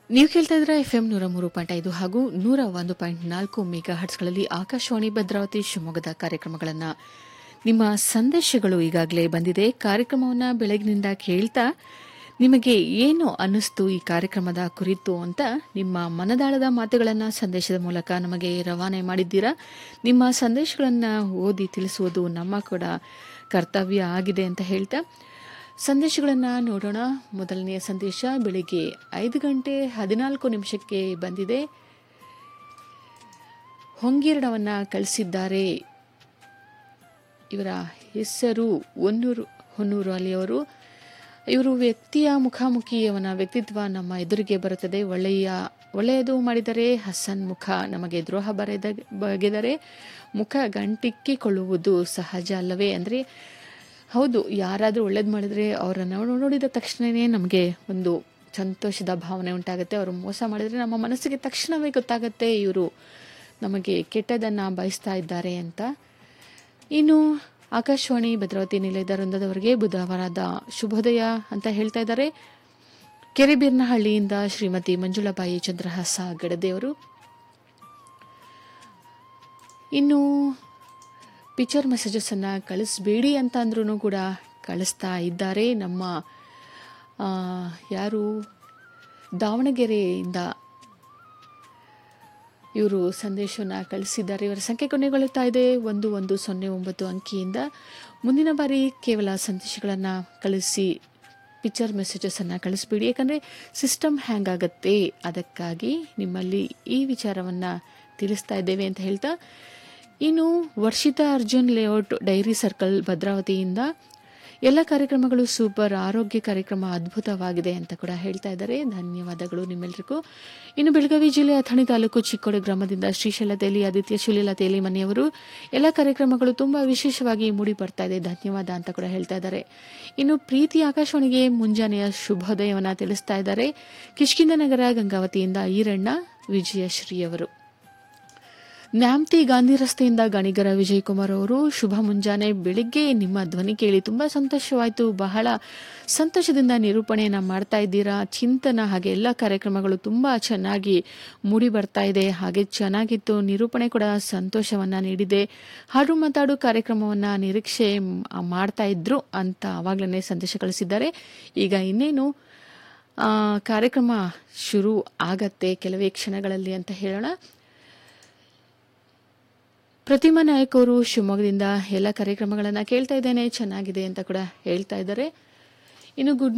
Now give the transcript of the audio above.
ನೀವು ಕೇಳ್ತಾ ಇದ್ರೆ ಎಫ್ ಎಂ ನೂರ ಮೂರು ಪಾಯಿಂಟ್ ಐದು ಹಾಗೂ ನೂರ ಒಂದು ಪಾಯಿಂಟ್ ನಾಲ್ಕು ಮೆಗಾ ಹರ್ಟ್ಸ್ಗಳಲ್ಲಿ ಆಕಾಶವಾಣಿ ಭದ್ರಾವತಿ ಶಿವಮೊಗ್ಗದ ಕಾರ್ಯಕ್ರಮಗಳನ್ನು ನಿಮ್ಮ ಸಂದೇಶಗಳು ಈಗಾಗಲೇ ಬಂದಿದೆ ಕಾರ್ಯಕ್ರಮವನ್ನು ಬೆಳಗಿನಿಂದ ಕೇಳ್ತಾ ನಿಮಗೆ ಏನು ಅನ್ನಿಸ್ತು ಈ ಕಾರ್ಯಕ್ರಮದ ಕುರಿತು ಅಂತ ನಿಮ್ಮ ಮನದಾಳದ ಮಾತುಗಳನ್ನು ಸಂದೇಶದ ಮೂಲಕ ನಮಗೆ ರವಾನೆ ಮಾಡಿದ್ದೀರಾ ನಿಮ್ಮ ಸಂದೇಶಗಳನ್ನು ಓದಿ ತಿಳಿಸುವುದು ನಮ್ಮ ಕೂಡ ಕರ್ತವ್ಯ ಆಗಿದೆ ಅಂತ ಹೇಳ್ತಾ ಸಂದೇಶಗಳನ್ನು ನೋಡೋಣ ಮೊದಲನೆಯ ಸಂದೇಶ ಬೆಳಿಗ್ಗೆ ಐದು ಗಂಟೆ ಹದಿನಾಲ್ಕು ನಿಮಿಷಕ್ಕೆ ಬಂದಿದೆ ಹೊಂಗೀರಣವನ್ನು ಕಳಿಸಿದ್ದಾರೆ ಇವರ ಹೆಸರು ಹೊನ್ನೂರು ಹೊನ್ನೂರು ಅಲಿಯವರು ಇವರು ವ್ಯಕ್ತಿಯ ಮುಖಾಮುಖಿ ಅವನ ವ್ಯಕ್ತಿತ್ವ ನಮ್ಮ ಎದುರಿಗೆ ಬರುತ್ತದೆ ಒಳ್ಳೆಯ ಒಳ್ಳೆಯದು ಮಾಡಿದರೆ ಹಸನ್ ಮುಖ ನಮಗೆ ದ್ರೋಹ ಬರೆದ ಬಗೆದರೆ ಮುಖ ಗಂಟಿಕ್ಕಿಕೊಳ್ಳುವುದು ಸಹಜ ಅಲ್ಲವೇ ಅಂದರೆ ಹೌದು ಯಾರಾದರೂ ಒಳ್ಳೇದು ಮಾಡಿದರೆ ಅವರನ್ನು ನೋಡಿದ ತಕ್ಷಣವೇ ನಮಗೆ ಒಂದು ಸಂತೋಷದ ಭಾವನೆ ಉಂಟಾಗುತ್ತೆ ಅವರು ಮೋಸ ಮಾಡಿದರೆ ನಮ್ಮ ಮನಸ್ಸಿಗೆ ತಕ್ಷಣವೇ ಗೊತ್ತಾಗುತ್ತೆ ಇವರು ನಮಗೆ ಕೆಟ್ಟದನ್ನು ಬಯಸ್ತಾ ಇದ್ದಾರೆ ಅಂತ ಇನ್ನು ಆಕಾಶವಾಣಿ ಭದ್ರಾವತಿ ನಿಲಯದ ವೃಂದದವರಿಗೆ ಬುಧವಾರದ ಶುಭೋದಯ ಅಂತ ಹೇಳ್ತಾ ಇದ್ದಾರೆ ಕೆರೆಬೀರ್ನಹಳ್ಳಿಯಿಂದ ಶ್ರೀಮತಿ ಮಂಜುಳಾಬಾಯಿ ಚಂದ್ರಹಾಸ ಗಡದೆಯವರು ಇನ್ನು ಪಿಕ್ಚರ್ ಮೆಸೇಜಸನ್ನು ಕಳಿಸ್ಬೇಡಿ ಅಂತ ಅಂದ್ರೂ ಕೂಡ ಕಳಿಸ್ತಾ ಇದ್ದಾರೆ ನಮ್ಮ ಆ, ಯಾರು ದಾವಣಗೆರೆಯಿಂದ ಇವರು ಸಂದೇಶವನ್ನು ಕಳಿಸಿದ್ದಾರೆ ಇವರ ಸಂಖ್ಯೆ ಕೊನೆಗೊಳ್ಳುತ್ತಾ ಇದೆ ಒಂದು ಒಂದು ಸೊನ್ನೆ ಒಂಬತ್ತು ಅಂಕಿಯಿಂದ ಮುಂದಿನ ಬಾರಿ ಕೇವಲ ಸಂದೇಶಗಳನ್ನು ಕಳಿಸಿ ಪಿಕ್ಚರ್ ಮೆಸೇಜಸನ್ನು ಕಳಿಸ್ಬೇಡಿ ಯಾಕಂದರೆ ಸಿಸ್ಟಮ್ ಹ್ಯಾಂಗ್ ಆಗುತ್ತೆ ಅದಕ್ಕಾಗಿ ನಿಮ್ಮಲ್ಲಿ ಈ ವಿಚಾರವನ್ನು ತಿಳಿಸ್ತಾ ಇದ್ದೇವೆ ಅಂತ ಹೇಳ್ತಾ ಇನ್ನು Varshita Arjun layout dairy circle ಭದ್ರಾವತಿಯಿಂದ ಎಲ್ಲ ಕಾರ್ಯಕ್ರಮಗಳು ಸೂಪರ್ ಆರೋಗ್ಯ ಕಾರ್ಯಕ್ರಮ ಅದ್ಭುತವಾಗಿದೆ ಅಂತ ಕೂಡ ಹೇಳ್ತಾ ಇದ್ದಾರೆ ಧನ್ಯವಾದಗಳು ನಿಮ್ಮೆಲ್ಲರಿಗೂ ಇನ್ನು ಬೆಳಗಾವಿ ಜಿಲ್ಲೆ ಅಥಣಿ ತಾಲೂಕು ಚಿಕ್ಕೋಡಿ ಗ್ರಾಮದಿಂದ ಶ್ರೀಶೈಲ ತೇಲಿ ಆದಿತ್ಯ ಶುಲೀಲಾ ತೇಲಿ ಮನೆಯವರು ಎಲ್ಲ ಕಾರ್ಯಕ್ರಮಗಳು ತುಂಬಾ ವಿಶೇಷವಾಗಿ ಮೂಡಿ ಬರ್ತಾ ಇದೆ ಧನ್ಯವಾದ ಅಂತ ಕೂಡ ಹೇಳ್ತಾ ಇದ್ದಾರೆ ಇನ್ನು ಪ್ರೀತಿ ಆಕಾಶವಾಣಿಗೆ ಮುಂಜಾನೆಯ ಶುಭೋದಯವನ್ನು ತಿಳಿಸ್ತಾ ಇದ್ದಾರೆ ಕಿಷ್ಕಿಂದ ನಗರ ಗಂಗಾವತಿಯಿಂದ ಈರಣ್ಣ ವಿಜಯಶ್ರೀ ಅವರು ನ್ಯಾಮ್ತಿ ಗಾಂಧಿ ರಸ್ತೆಯಿಂದ ಗಣಿಗರ ವಿಜಯಕುಮಾರ್ ಅವರು ಶುಭ ಮುಂಜಾನೆ ಬೆಳಿಗ್ಗೆ ನಿಮ್ಮ ಧ್ವನಿ ಕೇಳಿ ತುಂಬ ಸಂತೋಷವಾಯಿತು ಬಹಳ ಸಂತೋಷದಿಂದ ನಿರೂಪಣೆಯನ್ನು ಮಾಡ್ತಾ ಇದ್ದೀರಾ ಚಿಂತನ ಹಾಗೆ ಎಲ್ಲ ಕಾರ್ಯಕ್ರಮಗಳು ತುಂಬ ಚೆನ್ನಾಗಿ ಮೂಡಿ ಬರ್ತಾ ಇದೆ ಹಾಗೆ ಚೆನ್ನಾಗಿತ್ತು ನಿರೂಪಣೆ ಕೂಡ ಸಂತೋಷವನ್ನು ನೀಡಿದೆ ಹಾಡು ಮಾತಾಡು ಕಾರ್ಯಕ್ರಮವನ್ನು ನಿರೀಕ್ಷೆ ಮ್- ಮಾಡ್ತಾ ಇದ್ರು ಅಂತ ಆವಾಗಲೇ ಸಂದೇಶ ಕಳಿಸಿದ್ದಾರೆ ಈಗ ಇನ್ನೇನು ಆ, ಕಾರ್ಯಕ್ರಮ ಶುರು ಆಗತ್ತೆ ಕೆಲವೇ ಕ್ಷಣಗಳಲ್ಲಿ ಅಂತ ಹೇಳೋಣ ಪ್ರತಿಮಾ ನಾಯಕ್ ಅವರು ಶಿವಮೊಗ್ಗದಿಂದ ಎಲ್ಲ ಕಾರ್ಯಕ್ರಮಗಳನ್ನು ಕೇಳ್ತಾ ಇದ್ದೇನೆ ಚೆನ್ನಾಗಿದೆ ಅಂತ ಕೂಡ ಹೇಳ್ತಾ ಇದ್ದಾರೆ ಇನ್ನು ಗುಡ್